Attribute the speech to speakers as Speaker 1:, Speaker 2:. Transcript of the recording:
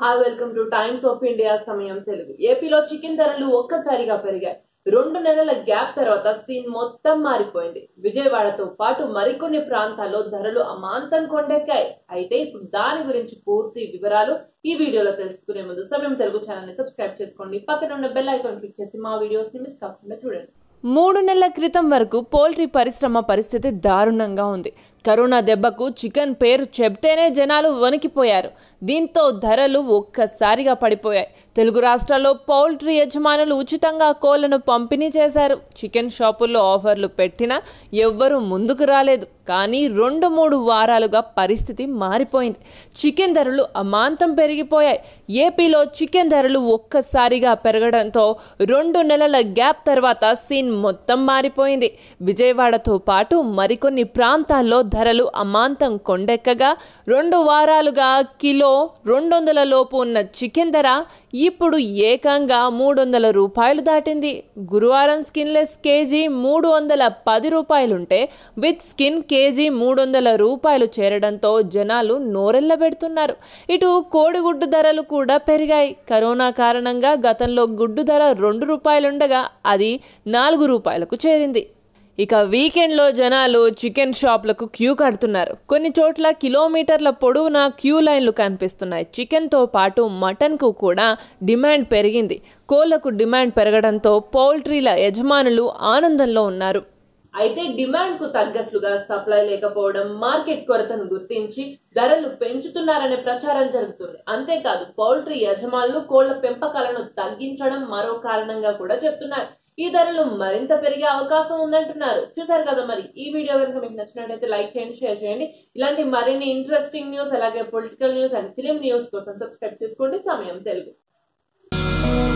Speaker 1: hi welcome to Times of India Samayam Telugu ఏపీలో chicken ధరలు ఒక్కసారిగా పెరిగాయి రెండు నెలల గ్యాప్ తర్వాత సీన్ మొత్తం మారిపోయింది విజయవాడతో పాటు మరికొన్ని ప్రాంతాల్లో ధరలు అమాంతం కొండెక్కాయి అయితే ఇప్పుడు దాని గురించి పూర్తి వివరాలు ఈ వీడియోలో తెలుసుకునే ముందు సమయం తెలుగు ఛానల్ ని సబ్స్క్రైబ్ చేసుకోండి పక్కన ఉన్న బెల్ ఐకాన్ క్లిక్ చేసి మా వీడియోస్ ని మిస్ కాకుండా చూడండి
Speaker 2: మూడు నెలల క్రితం వరకు పౌల్ట్రీ పరిశ్రమ పరిస్థితి దారుణంగా ఉంది కరోనా దెబ్బకు చికెన్ పేరు చెబితేనే జనాలు వణికిపోయారు దీంతో ధరలు ఒక్కసారిగా పడిపోయాయి తెలుగు రాష్ట్రాల్లో పౌల్ట్రీ యజమానులు ఉచితంగా కోళ్లను పంపిణీ చేశారు చికెన్ షాపుల్లో ఆఫర్లు పెట్టినా ఎవ్వరూ ముందుకు రాలేదు కానీ రెండు మూడు వారాలుగా పరిస్థితి మారిపోయింది చికెన్ ధరలు అమాంతం పెరిగిపోయాయి ఏపీలో చికెన్ ధరలు ఒక్కసారిగా పెరగడంతో రెండు నెలల గ్యాప్ తర్వాత సీన్ మొత్తం మారిపోయింది విజయవాడతో పాటు మరికొన్ని ప్రాంతాల్లో ధరలు అమాంతం కొండెక్కగా రెండు వారాలుగా కిలో రెండు వందల లోపు ఉన్న చికెన్ ధర ఇప్పుడు ఏకంగా మూడు వందల రూపాయలు దాటింది గురువారం స్కిన్లెస్ కేజీ మూడు వందల పది రూపాయలుంటే విత్ స్కిన్ కేజీ మూడు వందల రూపాయలు చేరడంతో జనాలు నోరెళ్లబెడుతున్నారు ఇటు కోడిగుడ్డు ధరలు కూడా పెరిగాయి కరోనా కారణంగా గతంలో గుడ్డు ధర రెండు రూపాయలుండగా అది నాలుగు రూపాయలకు చేరింది ఇక వీకెండ్లో జనాలు చికెన్ షాప్లకు క్యూ కడుతున్నారు కొన్ని చోట్ల కిలోమీటర్ల పొడవునా క్యూ లైన్లు కనిపిస్తున్నాయి చికెన్తో పాటు మటన్కు కూడా డిమాండ్ పెరిగింది కోళ్లకు డిమాండ్ పెరగడంతో పౌల్ట్రీల యజమానులు ఆనందంలో ఉన్నారు
Speaker 1: అయితే డిమాండ్ కు తగ్గట్లుగా సప్లై లేకపోవడం మార్కెట్ కొరతను గుర్తించి ధరలు పెంచుతున్నారనే ప్రచారం జరుగుతుంది అంతేకాదు పౌల్ట్రీ యజమానులు కోళ్ల పెంపకాలను తగ్గించడం మరో కారణంగా కూడా చెప్తున్నారు ఈ ధరలు మరింత పెరిగే అవకాశం ఉందంటున్నారు చూసారు కదా మరి ఈ వీడియో కనుక మీకు నచ్చినట్లయితే లైక్ చేయండి షేర్ చేయండి ఇలాంటి మరిన్ని ఇంట్రెస్టింగ్ న్యూస్ అలాగే political news and film news కోసం సబ్స్క్రైబ్ చేసుకోండి సమయం తెలుగు